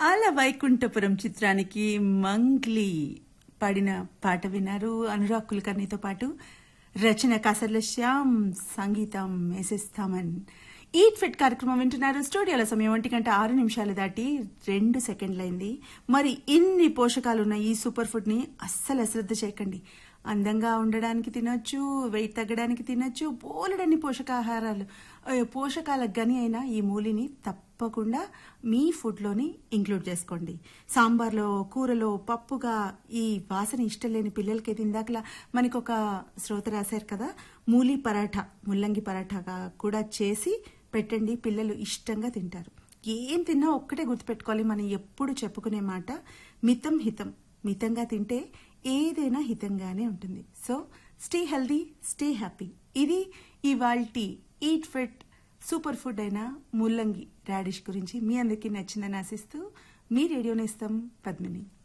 ఆల వైకుంఠపురం చిత్రానికి మంగ్లీ పాడిన పాట విన్నారు అనురాగ్ కులకర్ణితో పాటు రచన కాసర్ల శ్యామ్ సంగీతం ఎస్ఎస్ థమన్ ఈట్ ఫిట్ కార్యక్రమం వింటున్నారు స్టూడియోల సమయం ఒంటి గంట ఆరు నిమిషాలు దాటి రెండు సెకండ్లైంది మరి ఇన్ని పోషకాలు ఉన్న ఈ సూపర్ ఫుడ్ ని అస్సలు అశ్రద్ధ చేయకండి అందంగా ఉండడానికి తినొచ్చు వెయిట్ తగ్గడానికి తినొచ్చు బోలెడన్ని పోషకాహారాలు ఆ, పోషకాల గని అయిన ఈ మూలిని తప్పకుండా మీ ఫుడ్లోని ఇంక్లూడ్ చేసుకోండి సాంబార్లో కూరలో పప్పుగా ఈ వాసన ఇష్టం లేని పిల్లలకి ఇందాకలా మనకి ఒక శ్రోత రాశారు కదా మూలి పరాఠా ముల్లంగి పరాఠాగా కూడా చేసి పెట్టండి పిల్లలు ఇష్టంగా తింటారు ఏం తిన్నా ఒక్కటే గుర్తుపెట్టుకోవాలి మనం ఎప్పుడు చెప్పుకునే మాట మితం హితం మితంగా తింటే ఏదైనా హితంగానే ఉంటుంది so stay healthy stay happy ఇది ఇవాల్టి ఈట్ ఫిట్ సూపర్ ఫుడ్ అయిన ముల్లంగి రాడిష్ గురించి మీ అందరికీ నచ్చిందని ఆశిస్తూ మీ రేడియోని ఇస్తాం పద్మిని